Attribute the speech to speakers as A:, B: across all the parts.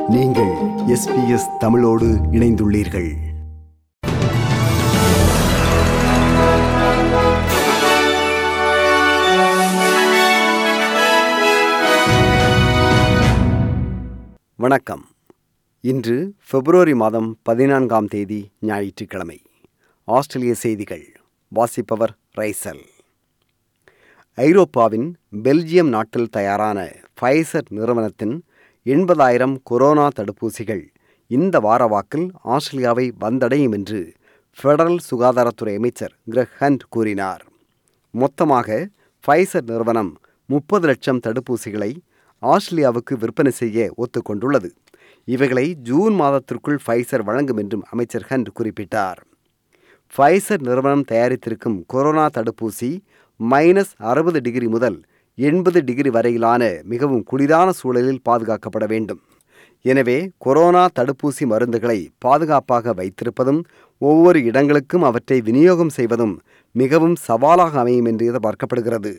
A: நீங்கள் எஸ்பிஎஸ் தமிழோடு இணைந்துள்ளீர்கள் வணக்கம் இன்று பிப்ரவரி மாதம் பதினான்காம் தேதி ஞாயிற்றுக்கிழமை ஆஸ்திரேலிய செய்திகள் வாசிப்பவர் ரைசல் ஐரோப்பாவின் பெல்ஜியம் நாட்டில் தயாரான ஃபைசர் நிறுவனத்தின் எண்பதாயிரம் கொரோனா தடுப்பூசிகள் இந்த வார வாக்கில் ஆஸ்திரேலியாவை வந்தடையும் என்று ஃபெடரல் சுகாதாரத்துறை அமைச்சர் கிரக் ஹண்ட் கூறினார் மொத்தமாக ஃபைசர் நிறுவனம் முப்பது லட்சம் தடுப்பூசிகளை ஆஸ்திரேலியாவுக்கு விற்பனை செய்ய ஒத்துக்கொண்டுள்ளது இவைகளை ஜூன் மாதத்திற்குள் ஃபைசர் வழங்கும் என்றும் அமைச்சர் ஹண்ட் குறிப்பிட்டார் ஃபைசர் நிறுவனம் தயாரித்திருக்கும் கொரோனா தடுப்பூசி மைனஸ் அறுபது டிகிரி முதல் எண்பது டிகிரி வரையிலான மிகவும் குளிரான சூழலில் பாதுகாக்கப்பட வேண்டும் எனவே கொரோனா தடுப்பூசி மருந்துகளை பாதுகாப்பாக வைத்திருப்பதும் ஒவ்வொரு இடங்களுக்கும் அவற்றை விநியோகம் செய்வதும் மிகவும் சவாலாக அமையும் என்று எதிர்பார்க்கப்படுகிறது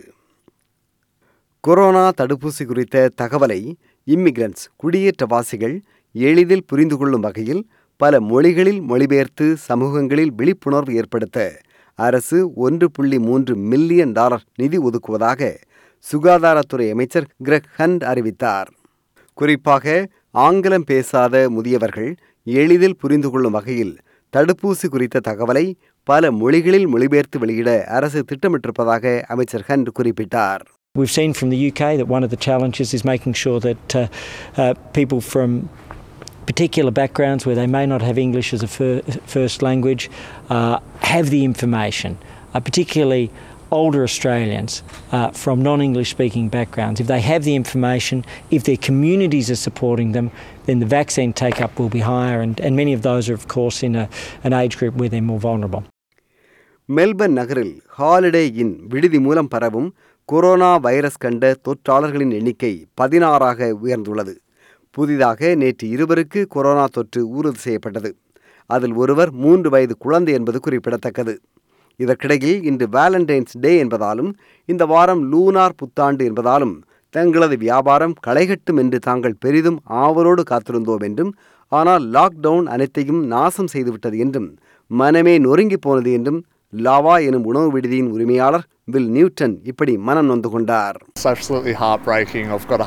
A: கொரோனா தடுப்பூசி குறித்த தகவலை இம்மிகிரண்ட்ஸ் குடியேற்றவாசிகள் எளிதில் புரிந்து கொள்ளும் வகையில் பல மொழிகளில் மொழிபெயர்த்து சமூகங்களில் விழிப்புணர்வு ஏற்படுத்த அரசு ஒன்று புள்ளி மூன்று மில்லியன் டாலர் நிதி ஒதுக்குவதாக சுகாதாரத்துறை அமைச்சர் கிரக் ஹண்ட் அறிவித்தார் குறிப்பாக ஆங்கிலம் பேசாத முதியவர்கள் எளிதில் புரிந்து கொள்ளும் வகையில் தடுப்பூசி குறித்த தகவலை பல மொழிகளில் மொழிபெயர்த்து வெளியிட அரசு திட்டமிட்டிருப்பதாக அமைச்சர் ஹண்ட் குறிப்பிட்டார்
B: We've seen from the UK that one of the challenges is making sure that uh, uh, people from particular backgrounds where they may not have English as a fir- first language uh, have the information, uh, particularly older Australians uh, from non English speaking backgrounds. If they have the information, if their communities are supporting them, then the vaccine take up will be higher, and, and many of those are, of course, in a, an age group where they're more vulnerable.
A: Melbourne நகரில் Holiday Inn விடுதி மூலம் பரவும் corona virus கண்ட தொற்றாளர்களின் எண்ணிக்கை பதினாறாக உயர்ந்துள்ளது புதிதாக நேற்று இருவருக்கு கொரோனா தொற்று உறுதி செய்யப்பட்டது அதில் ஒருவர் மூன்று வயது குழந்தை என்பது குறிப்பிடத்தக்கது இதற்கிடையில் இன்று வேலண்டைன்ஸ் டே என்பதாலும் இந்த வாரம் லூனார் புத்தாண்டு என்பதாலும் தங்களது வியாபாரம் களைகட்டும் என்று தாங்கள் பெரிதும் ஆவலோடு காத்திருந்தோம் என்றும் ஆனால் லாக்டவுன் அனைத்தையும் நாசம் செய்துவிட்டது என்றும் மனமே நொறுங்கி போனது என்றும் லாவா எனும் உணவு விடுதியின் உரிமையாளர் வில் நியூட்டன் இப்படி மனம் நொந்து கொண்டார்
C: It's absolutely heartbreaking. I've got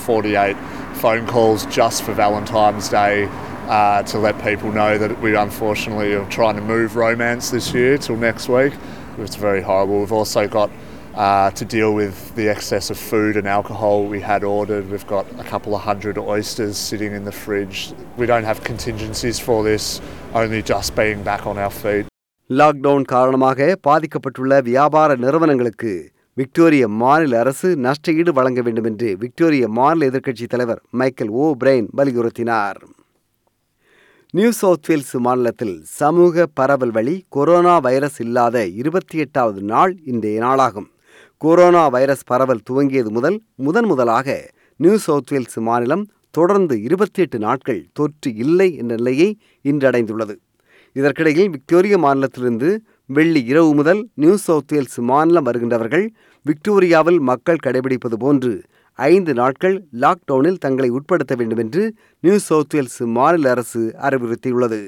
C: 148 phone calls just for Valentine's Day uh, to let people know that we unfortunately are trying to move romance this year till next week. It's very horrible. We've also got uh, to deal with the excess of food and alcohol we had ordered. We've got a couple of hundred oysters sitting in the fridge. We don't have contingencies for this, only just being back on our feet.
A: Lockdown காரணமாக பாதிக்கப்பட்டுள்ள வியாபார நிறுவனங்களுக்கு Victoria மாநில அரசு நஷ்டஈடு வழங்க வேண்டும் என்று விக்டோரிய மாநில எதிர்க்கட்சித் தலைவர் மைக்கேல் ஓ பிரைன் வலியுறுத்தினார் நியூ சவுத் வேல்ஸ் மாநிலத்தில் சமூக பரவல் வழி கொரோனா வைரஸ் இல்லாத இருபத்தி எட்டாவது நாள் இன்றைய நாளாகும் கொரோனா வைரஸ் பரவல் துவங்கியது முதல் முதன் முதலாக நியூ சவுத் வேல்ஸ் மாநிலம் தொடர்ந்து இருபத்தி எட்டு நாட்கள் தொற்று இல்லை என்ற நிலையை இன்றடைந்துள்ளது இதற்கிடையில் விக்டோரியா மாநிலத்திலிருந்து வெள்ளி இரவு முதல் நியூ சவுத் வேல்ஸ் மாநிலம் வருகின்றவர்கள் விக்டோரியாவில் மக்கள் கடைபிடிப்பது போன்று ஐந்து நாட்கள் லாக்டவுனில் தங்களை உட்படுத்த வேண்டும் என்று நியூ சவுத் வேல்ஸ் மாநில அரசு அறிவுறுத்தியுள்ளது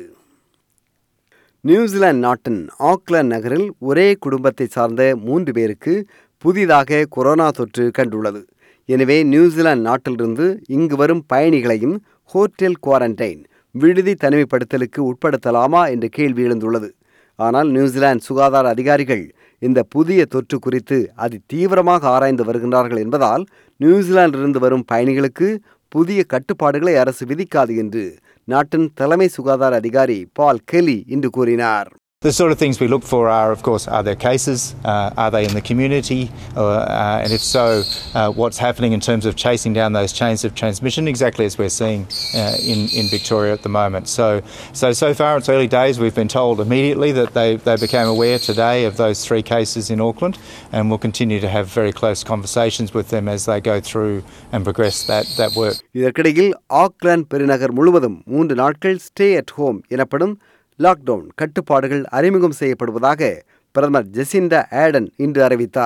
A: நியூசிலாந்து நாட்டின் ஆக்லாந்து நகரில் ஒரே குடும்பத்தை சார்ந்த மூன்று பேருக்கு புதிதாக கொரோனா தொற்று கண்டுள்ளது எனவே நியூசிலாந்து நாட்டிலிருந்து இங்கு வரும் பயணிகளையும் ஹோட்டல் குவாரண்டைன் விடுதி தனிமைப்படுத்தலுக்கு உட்படுத்தலாமா என்ற கேள்வி எழுந்துள்ளது ஆனால் நியூசிலாந்து சுகாதார அதிகாரிகள் இந்த புதிய தொற்று குறித்து அதி தீவிரமாக ஆராய்ந்து வருகின்றார்கள் என்பதால் நியூசிலாந்திலிருந்து வரும் பயணிகளுக்கு புதிய கட்டுப்பாடுகளை அரசு விதிக்காது என்று நாட்டின் தலைமை சுகாதார அதிகாரி பால் கெலி இன்று கூறினார்
D: The sort of things we look for are, of course, are there cases? Uh, are they in the community? Uh, uh, and if so, uh, what's happening in terms of chasing down those chains of transmission, exactly as we're seeing uh, in, in Victoria at the moment. So, so, so far it's early days. We've been told immediately that they, they became aware today of those three cases in Auckland, and we'll continue to have very close conversations with them as they go through and progress that, that work.
A: இதற்கிடையில் Auckland பெருநகர் முழுவதும் மூன்று நாட்கள் stay at home எனப்படும் lockdown கட்டுப்பாடுகள் அறிமுகம் செய்யப்படுவதாக பிரதமர் ஜெசிண்டா ஆடன் இன்று அறிவித்தார்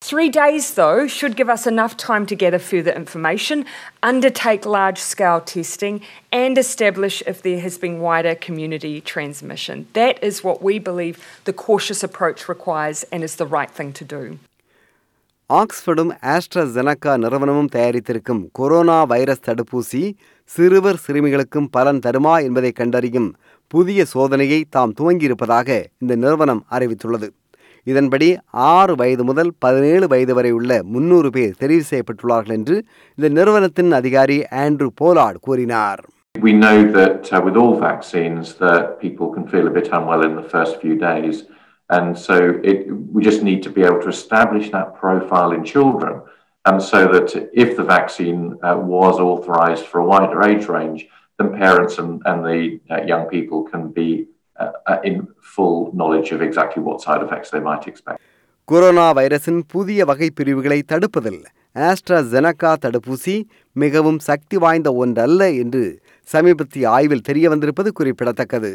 E: Three days, though, should give us enough time to gather further information, undertake large scale testing, and establish if there has been wider community transmission. That is what we believe the cautious approach requires and is the right thing to do.
A: ஆக்ஸ்ஃபோர்டும் ஆஸ்ட்ரா நிறுவனமும் தயாரித்திருக்கும் corona virus தடுப்பூசி சிறுவர் சிறுமிகளுக்கும் பலன் தருமா என்பதை கண்டறியும் புதிய சோதனையை தாம் துவங்கியிருப்பதாக இந்த நிறுவனம் அறிவித்துள்ளது இதன்படி ஆறு வயது முதல் பதினேழு வயது வரை உள்ள முன்னூறு பேர் தெரிவு செய்யப்பட்டுள்ளார்கள் என்று இந்த நிறுவனத்தின் அதிகாரி ஆண்ட்ரூ போலார்ட் கூறினார்
F: We know that uh, with all vaccines that people can feel a bit unwell in the first few days. And so it, we just need to be able to establish that profile in children. And so that if the vaccine uh, was authorized for a wider age range, then parents and, and the uh, young people can be uh, uh, in full knowledge of exactly what side effects they might expect.
A: Corona வைரஸின் புதிய வகை பிரிவுகளை தடுப்பதில் ஆஸ்ட்ராஜெனகா தடுப்பூசி மிகவும் சக்தி வாய்ந்த ஒன்றல்ல என்று சமீபத்திய ஆய்வில் தெரிய வந்திருப்பது குறிப்பிடத்தக்கது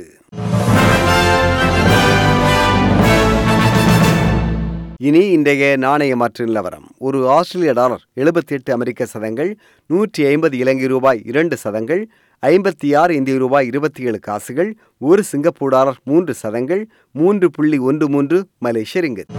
A: இனி இன்றைய நாணய மாற்று நிலவரம் ஒரு ஆஸ்திரேலிய டாலர் எழுபத்தி எட்டு அமெரிக்க சதங்கள் நூற்றி ஐம்பது இலங்கை ரூபாய் இரண்டு சதங்கள் ஐம்பத்தி ஆறு இந்திய ரூபாய் இருபத்தி ஏழு காசுகள் ஒரு சிங்கப்பூர் டாலர் மூன்று சதங்கள் மூன்று புள்ளி ஒன்று மூன்று மலேசிய ரிங்கித்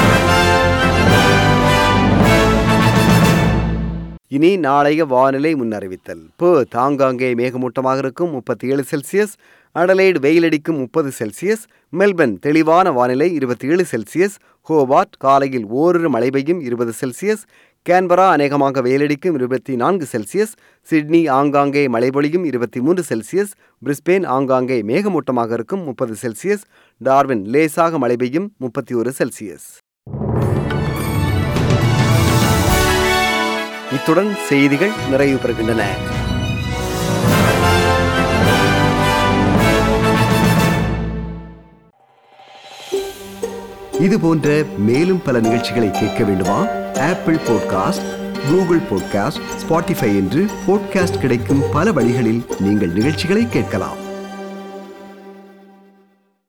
A: இனி நாளைய வானிலை முன்னறிவித்தல் போ தாங்காங்கே மேகமூட்டமாக இருக்கும் முப்பத்தி ஏழு செல்சியஸ் அடலைடு வெயிலடிக்கும் முப்பது செல்சியஸ் மெல்பர்ன் தெளிவான வானிலை இருபத்தி ஏழு செல்சியஸ் ஹோபார்ட் காலையில் ஓரிரு மழை பெய்யும் இருபது செல்சியஸ் கேன்பரா அநேகமாக வெயிலடிக்கும் இருபத்தி நான்கு செல்சியஸ் சிட்னி ஆங்காங்கே மழை பொழியும் இருபத்தி மூன்று செல்சியஸ் பிரிஸ்பேன் ஆங்காங்கே மேகமூட்டமாக இருக்கும் முப்பது செல்சியஸ் டார்வின் லேசாக மழை பெய்யும் முப்பத்தி ஒரு செல்சியஸ் இத்துடன் செய்திகள் நிறைவு பெறுகின்றன இது போன்ற மேலும் பல நிகழ்ச்சிகளை கேட்க வேண்டுமா Apple podcast Google podcast Spotify என்று பாட்காஸ்ட் கிடைக்கும் பல வழிகளில் நீங்கள் நிகழ்ச்சிகளை கேட்கலாம்